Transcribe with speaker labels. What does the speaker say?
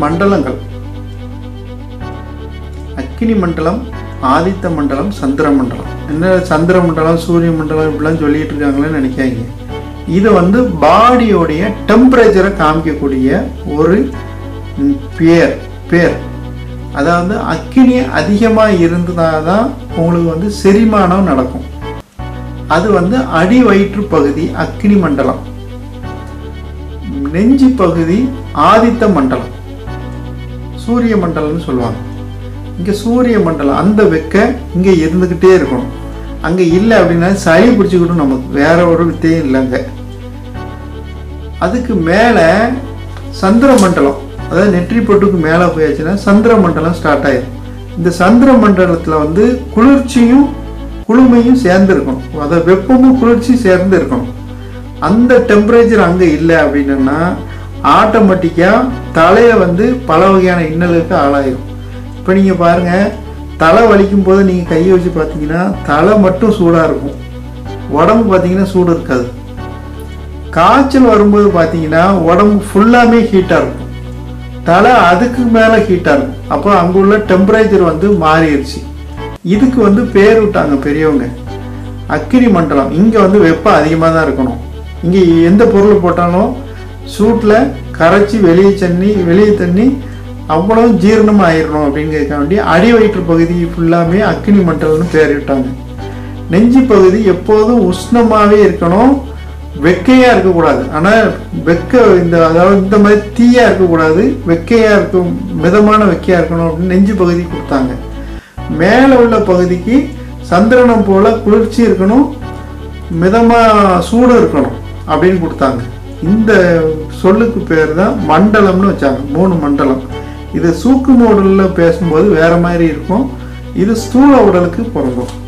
Speaker 1: மண்டலங்கள் அக்கினி மண்டலம் ஆதித்த மண்டலம் சந்திர மண்டலம் என்ன சந்திர மண்டலம் சூரிய மண்டலம் இப்படிலாம் சொல்லிட்டு இருக்காங்களேன்னு நினைக்காதீங்க இது வந்து பாடியோடைய டெம்பரேச்சரை காமிக்கக்கூடிய ஒரு ம், பேர் பேர் அதாவது அக்கினி அதிகமாக இருந்ததாக தான் உங்களுக்கு வந்து செரிமானம் நடக்கும் அது வந்து அடி வயிற்று பகுதி அக்கினி மண்டலம் நெஞ்சு பகுதி ஆதித்த மண்டலம் சூரிய மண்டலம்னு சொல்லுவாங்க இங்கே சூரிய மண்டலம் அந்த வெக்க இங்கே இருந்துக்கிட்டே இருக்கணும் அங்கே இல்லை அப்படின்னா சளி பிடிச்சிக்கிட்டும் நமக்கு வேற ஒரு வித்தையும் இல்லைங்க அதுக்கு மேலே சந்திர மண்டலம் அதாவது நெற்றி பொட்டுக்கு மேலே போயாச்சுன்னா சந்திர மண்டலம் ஸ்டார்ட் ஆயிடும் இந்த சந்திர மண்டலத்தில் வந்து குளிர்ச்சியும் குளுமையும் சேர்ந்து இருக்கணும் அதாவது வெப்பமும் குளிர்ச்சியும் சேர்ந்து இருக்கணும் அந்த டெம்பரேச்சர் அங்கே இல்லை அப்படின்னா ஆட்டோமேட்டிக்காக தலையை வந்து பல வகையான இன்னலுக்கு ஆளாயிரும் இப்போ நீங்கள் பாருங்கள் தலை வலிக்கும் போது நீங்கள் கையை வச்சு பார்த்தீங்கன்னா தலை மட்டும் சூடாக இருக்கும் உடம்பு பார்த்தீங்கன்னா சூடு இருக்காது காய்ச்சல் வரும்போது பார்த்தீங்கன்னா உடம்பு ஃபுல்லாமே ஹீட்டாக இருக்கும் தலை அதுக்கு மேலே ஹீட்டாக இருக்கும் அப்போ அங்கே உள்ள டெம்பரேச்சர் வந்து மாறிடுச்சு இதுக்கு வந்து பேர் விட்டாங்க பெரியவங்க அக்கினி மண்டலம் இங்கே வந்து வெப்பம் அதிகமாக தான் இருக்கணும் இங்கே எந்த பொருள் போட்டாலும் சூட்டில் கரைச்சி வெளியே தண்ணி வெளியே தண்ணி அவ்வளோ ஜீரணம் ஆயிடணும் அப்படிங்கிறதுக்காக வேண்டி அடி வயிற்று பகுதி ஃபுல்லாமே அக்கினி மண்டலம்னு பேர் விட்டாங்க நெஞ்சு பகுதி எப்போதும் உஷ்ணமாகவே இருக்கணும் வெக்கையாக இருக்கக்கூடாது ஆனால் வெக்க இந்த அதாவது இந்த மாதிரி தீயாக இருக்கக்கூடாது வெக்கையாக இருக்கும் மிதமான வெக்கையாக இருக்கணும் அப்படின்னு நெஞ்சு பகுதி கொடுத்தாங்க மேலே உள்ள பகுதிக்கு சந்திரனம் போல குளிர்ச்சி இருக்கணும் மிதமாக சூடு இருக்கணும் அப்படின்னு கொடுத்தாங்க இந்த சொல்லுக்கு பேர் தான் மண்டலம்னு வச்சாங்க மூணு மண்டலம் இது சூக்கு மோடலில் பேசும்போது வேற மாதிரி இருக்கும் இது ஸ்தூல உடலுக்கு பொருந்தும்